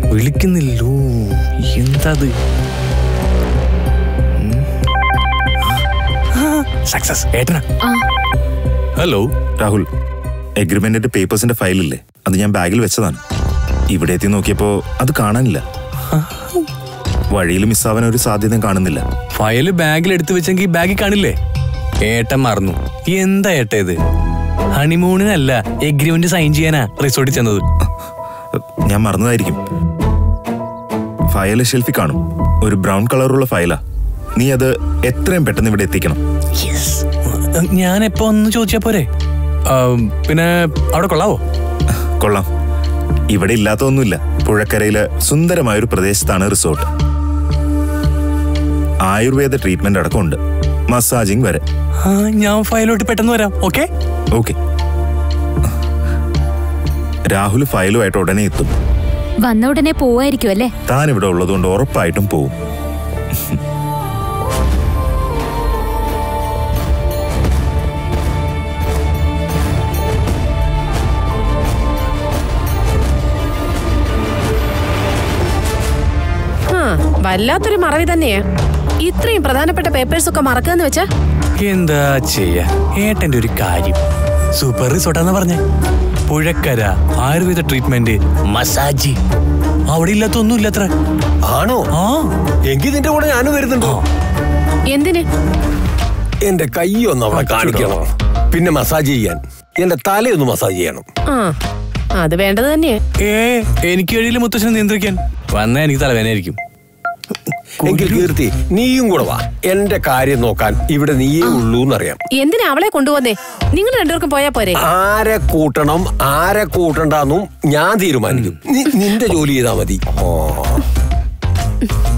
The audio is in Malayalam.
വിളിക്കുന്നില്ലോ എന്താത് സക്സസ് ഏട്ടനാ ആ ഹലോ രാഹുൽ എഗ്രിമെന്റിന്റെ പേപ്പേഴ്സിന്റെ ഫയലില്ലേ അത് ഞാൻ ബാഗിൽ വെച്ചതാണ് ഇവിടെ എത്തി നോക്കിയപ്പോ അത് കാണാനില്ല വഴിയിൽ മിസ്സാവാൻ ഒരു സാധ്യതയും കാണുന്നില്ല ഫയല് ബാഗിൽ എടുത്തു വെച്ചെങ്കിൽ ബാഗിൽ കാണില്ലേ ഏട്ടൻ മറന്നു എന്താ ഏട്ട ഇത് ഹണിമൂണിനല്ല എഗ്രിമെന്റ് സൈൻ ചെയ്യാനാ റിസോർട്ടിൽ ചെന്നത് ഞാൻ മറന്നതായിരിക്കും ഫയല് ഷെൽഫിൽ കാണും ഒരു ബ്രൗൺ കളറുള്ള ഫയലാ നീ അത് എത്രയും പെട്ടെന്ന് ഇവിടെ എത്തിക്കണം ഞാൻ എപ്പോ ഒന്ന് ചോദിച്ചാ പോരെ ആ, പിന്നെ അവിടെ കൊള്ളാവോ കൊള്ളാം ഇവിടെ ഇല്ലാത്തതൊന്നുമില്ല പുഴക്കരയിലെ സുന്ദരമായ ഒരു പ്രദേശത്താണ് റിസോർട്ട് ആയുർവേദ ട്രീറ്റ്മെന്റ് അടക്കമുണ്ട് മസാജിങ് വരെ ആ, ഞാൻ ഫയലോട്ട് പെട്ടെന്ന് വരാം ഓക്കെ ഓക്കെ രാഹുൽ ഫയലുമായിട്ട് ഉടനെ എത്തും വന്ന ഉടനെ പോവായിരിക്കും അല്ലേ താൻ ഇവിടെ ഉള്ളതുകൊണ്ട് ഉറപ്പായിട്ടും പോവും ആ വല്ലാത്തൊരു മറവി തന്നെയാ ഇത്രയും പ്രധാനപ്പെട്ട പേപ്പേഴ്സ് ഒക്കെ മറക്കാന്ന് വെച്ചാ എന്താ ചെയ്യാ ഏട്ടന്റെ ഒരു കാര്യം സൂപ്പർ റിസോർട്ടാന്ന് പറഞ്ഞേ പുഴക്കര ആയുർവേദ ട്രീറ്റ്മെന്റ് മസാജ് അവിടെ ഇല്ലാത്തൊന്നും ഇല്ലത്ര ആണോ ആ എങ്കിൽ നിന്റെ കൂടെ ഞാനും വരുന്നുണ്ടോ എന്തിന് എന്റെ കൈ ഒന്ന് അവിടെ കാണിക്കണം പിന്നെ മസാജ് ചെയ്യാൻ എന്റെ തലയൊന്ന് മസാജ് ചെയ്യണം ആ അത് വേണ്ടത് തന്നെയാ ഏ എനിക്ക് കഴിയില്ല മുത്തശ്ശനെ നിയന്ത്രിക്കാൻ വന്നാ എനിക്ക് തലവേദനയായിരിക്കും എങ്കിൽ കീർത്തി നീയും കൂടെ വാ എന്റെ കാര്യം നോക്കാൻ ഇവിടെ നീയേ ഉള്ളൂ എന്നറിയാം എന്തിനാ അവളെ കൊണ്ടുപോന്നേ നിങ്ങൾ രണ്ടുപേർക്കും പോയാ പോരെ ആരെ കൂട്ടണം ആരെ കൂട്ടണ്ടെന്നും ഞാൻ തീരുമാനിക്കും നീ നിന്റെ ജോലി ചെയ്താ മതി ഓ